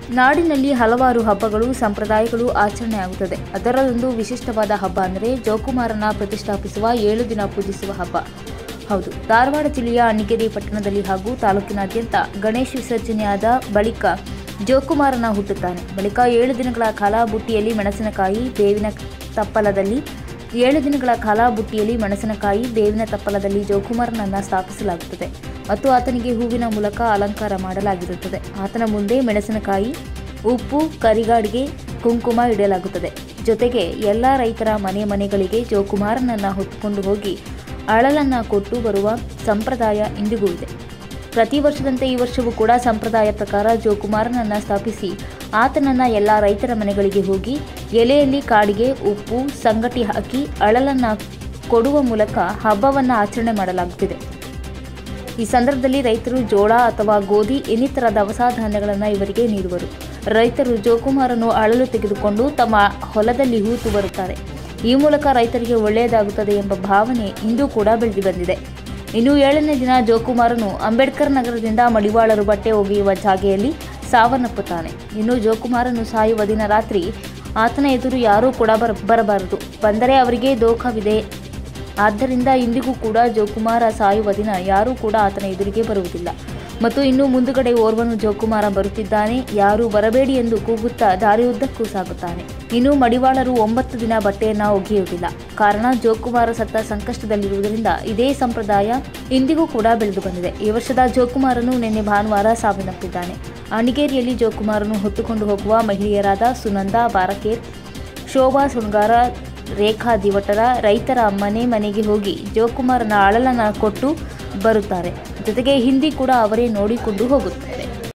ನಾಡಿನಲ್ಲಿ ಹಲವಾರು ಹಬ್ಬಗಳು ಸಂಪ್ರದಾಯಗಳು ಆಚರಣೆಯಾಗುತ್ತದೆ ಅದರಲ್ಲೊಂದು ವಿಶಿಷ್ಟವಾದ ಹಬ್ಬ ಅಂದರೆ ಜೋಕುಮಾರನ ಪ್ರತಿಷ್ಠಾಪಿಸುವ ಏಳು ದಿನ ಪೂಜಿಸುವ ಹಬ್ಬ ಹೌದು ಧಾರವಾಡ ಜಿಲ್ಲೆಯ ಅಣ್ಣಿಗೇರಿ ಪಟ್ಟಣದಲ್ಲಿ ಹಾಗೂ ತಾಲೂಕಿನಾದ್ಯಂತ ಗಣೇಶ ವಿಸರ್ಜನೆಯಾದ ಬಳಿಕ ಜೋಕುಮಾರನ ಹುಟ್ಟುತ್ತಾನೆ ಬಳಿಕ ಏಳು ದಿನಗಳ ಕಾಲ ಬುಟ್ಟಿಯಲ್ಲಿ ಮೆಣಸಿನಕಾಯಿ ಬೇವಿನ ತಪ್ಪಲದಲ್ಲಿ ಏಳು ದಿನಗಳ ಕಾಲ ಬುಟ್ಟಿಯಲ್ಲಿ ಮೆಣಸಿನಕಾಯಿ ಬೇವಿನ ತಪ್ಪಲದಲ್ಲಿ ಜೋಕುಮಾರನನ್ನು ಸ್ಥಾಪಿಸಲಾಗುತ್ತದೆ ಮತ್ತು ಆತನಿಗೆ ಹೂವಿನ ಮೂಲಕ ಅಲಂಕಾರ ಮಾಡಲಾಗಿರುತ್ತದೆ ಆತನ ಮುಂದೆ ಮೆಣಸಿನಕಾಯಿ ಉಪ್ಪು ಕರಿಗಾಡಿಗೆ ಕುಂಕುಮ ಇಡಲಾಗುತ್ತದೆ ಜೊತೆಗೆ ಎಲ್ಲ ರೈತರ ಮನೆ ಮನೆಗಳಿಗೆ ಜೋಕುಮಾರನನ್ನು ಹೊತ್ತುಕೊಂಡು ಹೋಗಿ ಅಳಲನ್ನ ಕೊಟ್ಟು ಬರುವ ಸಂಪ್ರದಾಯ ಇಂದಿಗೂ ಇದೆ ಪ್ರತಿ ವರ್ಷದಂತೆ ಈ ವರ್ಷವೂ ಕೂಡ ಸಂಪ್ರದಾಯ ಪ್ರಕಾರ ಜೋಕುಮಾರನನ್ನ ಸ್ಥಾಪಿಸಿ ಆತನನ್ನ ಎಲ್ಲ ರೈತರ ಮನೆಗಳಿಗೆ ಹೋಗಿ ಎಲೆಯಲ್ಲಿ ಕಾಡಿಗೆ ಉಪ್ಪು ಸಂಗಟಿ ಹಾಕಿ ಅಳಲನ್ನ ಕೊಡುವ ಮೂಲಕ ಹಬ್ಬವನ್ನು ಆಚರಣೆ ಮಾಡಲಾಗುತ್ತಿದೆ ಈ ಸಂದರ್ಭದಲ್ಲಿ ರೈತರು ಜೋಳ ಅಥವಾ ಗೋಧಿ ಇನ್ನಿತರ ದವಸ ಧಾನ್ಯಗಳನ್ನು ಇವರಿಗೆ ನೀಡುವರು ರೈತರು ಜೋಕುಮಾರನು ಅಳಲು ತೆಗೆದುಕೊಂಡು ತಮ್ಮ ಹೊಲದಲ್ಲಿ ಹೂತು ಬರುತ್ತಾರೆ ಈ ಮೂಲಕ ರೈತರಿಗೆ ಒಳ್ಳೆಯದಾಗುತ್ತದೆ ಎಂಬ ಭಾವನೆ ಇಂದೂ ಕೂಡ ಬೆಳೆದು ಬಂದಿದೆ ಇನ್ನು ಏಳನೇ ದಿನ ಜೋಕುಮಾರನು ಅಂಬೇಡ್ಕರ್ ನಗರದಿಂದ ಮಡಿವಾಳರು ಬಟ್ಟೆ ಒಗೆಯುವ ಜಾಗೆಯಲ್ಲಿ ಸಾವನ್ನಪ್ಪುತ್ತಾನೆ ಇನ್ನು ಜೋಕುಮಾರನು ಸಾಯುವ ದಿನ ರಾತ್ರಿ ಆತನ ಎದುರು ಯಾರೂ ಕೂಡ ಬರ ಬರಬಾರದು ಬಂದರೆ ಅವರಿಗೆ ದೋಖವಿದೆ ಆದ್ದರಿಂದ ಇಂದಿಗೂ ಕೂಡ ಜೋಕುಮಾರ ಸಾಯುವ ದಿನ ಯಾರೂ ಕೂಡ ಆತನ ಎದುರಿಗೆ ಬರುವುದಿಲ್ಲ ಮತ್ತು ಇನ್ನು ಮುಂದುಗಡೆ ಓರ್ವನು ಜೋಕುಮಾರ ಬರುತ್ತಿದ್ದಾನೆ ಯಾರೂ ಬರಬೇಡಿ ಎಂದು ಕೂಗುತ್ತಾ ದಾರಿಯುದ್ದಕ್ಕೂ ಸಾಗುತ್ತಾನೆ ಇನ್ನು ಮಡಿವಾಳರು ಒಂಬತ್ತು ದಿನ ಬಟ್ಟೆಯನ್ನ ಒಗೆಯುವುದಿಲ್ಲ ಕಾರಣ ಜೋಕುಮಾರ ಸತ್ತ ಸಂಕಷ್ಟದಲ್ಲಿರುವುದರಿಂದ ಇದೇ ಸಂಪ್ರದಾಯ ಇಂದಿಗೂ ಕೂಡ ಬೆಳೆದು ಬಂದಿದೆ ಈ ವರ್ಷದ ಜೋಕುಮಾರನು ನಿನ್ನೆ ಭಾನುವಾರ ಸಾವನ್ನಪ್ಪಿದ್ದಾನೆ ಅಣಿಗೇರಿಯಲ್ಲಿ ಜೋಕುಮಾರನು ಹೊತ್ತುಕೊಂಡು ಹೋಗುವ ಮಹಿಳೆಯರಾದ ಸುನಂದಾ ಬಾರಕೇರ್ ಶೋಭಾ ಸುಣ್ಗಾರ ರೇಖಾ ದಿವಟರ ರೈತರ ಮನೆ ಮನೆಗೆ ಹೋಗಿ ಜೋಕುಮಾರನ ಅಳಲನ್ನ ಕೊಟ್ಟು ಬರುತ್ತಾರೆ ಜೊತೆಗೆ ಹಿಂದಿ ಕೂಡ ಅವರೇ ನೋಡಿಕೊಂಡು ಹೋಗುತ್ತಾರೆ